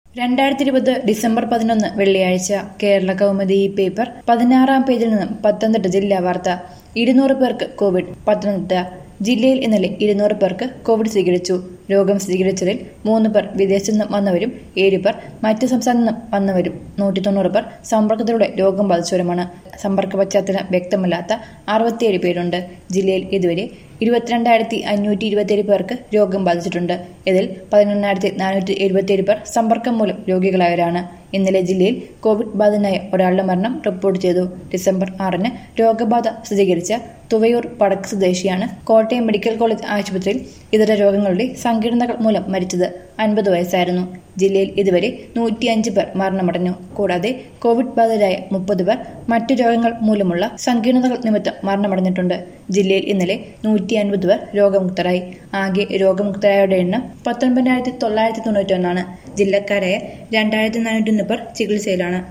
രണ്ടായിരത്തി ഇരുപത് ഡിസംബർ പതിനൊന്ന് വെള്ളിയാഴ്ച കേരള കൗമുദി ഈ പേപ്പർ പതിനാറാം പേജിൽ നിന്നും പത്തനംതിട്ട ജില്ലാ വാർത്ത ഇരുന്നൂറ് പേർക്ക് കോവിഡ് പത്തനംതിട്ട ജില്ലയിൽ ഇന്നലെ ഇരുന്നൂറ് പേർക്ക് കോവിഡ് സ്ഥിരീകരിച്ചു രോഗം സ്ഥിരീകരിച്ചതിൽ മൂന്ന് പേർ വിദേശത്തു നിന്നും വന്നവരും ഏഴ് പേർ മറ്റ് സംസ്ഥാനത്തു നിന്നും വന്നവരും നൂറ്റി തൊണ്ണൂറ് പേർ സമ്പർക്കത്തിലൂടെ രോഗം ബാധിച്ചവരുമാണ് സമ്പർക്ക പശ്ചാത്തലം വ്യക്തമല്ലാത്ത അറുപത്തിയേഴ് പേരുണ്ട് ജില്ലയിൽ ഇതുവരെ ഇരുപത്തിരണ്ടായിരത്തി അഞ്ഞൂറ്റി ഇരുപത്തിയേഴ് പേർക്ക് രോഗം ബാധിച്ചിട്ടുണ്ട് ഇതിൽ പതിനൊന്നായിരത്തി നാനൂറ്റി എഴുപത്തിയേഴ് പേർ സമ്പർക്കം മൂലം രോഗികളായവരാണ് ഇന്നലെ ജില്ലയിൽ കോവിഡ് ബാധിതനായ ഒരാളുടെ മരണം റിപ്പോർട്ട് ചെയ്തു ഡിസംബർ ആറിന് രോഗബാധ സ്ഥിരീകരിച്ച തുവയൂർ പടക്ക് സ്വദേശിയാണ് കോട്ടയം മെഡിക്കൽ കോളേജ് ആശുപത്രിയിൽ ഇതര രോഗങ്ങളുടെ സങ്കീർണതകൾ മൂലം മരിച്ചത് അൻപത് വയസ്സായിരുന്നു ജില്ലയിൽ ഇതുവരെ നൂറ്റിയഞ്ച് പേർ മരണമടഞ്ഞു കൂടാതെ കോവിഡ് ബാധിതരായ മുപ്പത് പേർ മറ്റു രോഗങ്ങൾ മൂലമുള്ള സങ്കീർണതകൾ നിമിത്തം മരണമടഞ്ഞിട്ടുണ്ട് ജില്ലയിൽ ഇന്നലെ നൂറ്റി അൻപത് പേർ രോഗമുക്തരായി ആകെ രോഗമുക്തരായവരുടെ എണ്ണം പത്തൊൻപതിനായിരത്തി തൊള്ളായിരത്തി തൊണ്ണൂറ്റി ഒന്നാണ് ജില്ലക്കാരായ രണ്ടായിരത്തി നാനൂറ്റി ഒന്ന് പേർ ചികിത്സയിലാണ്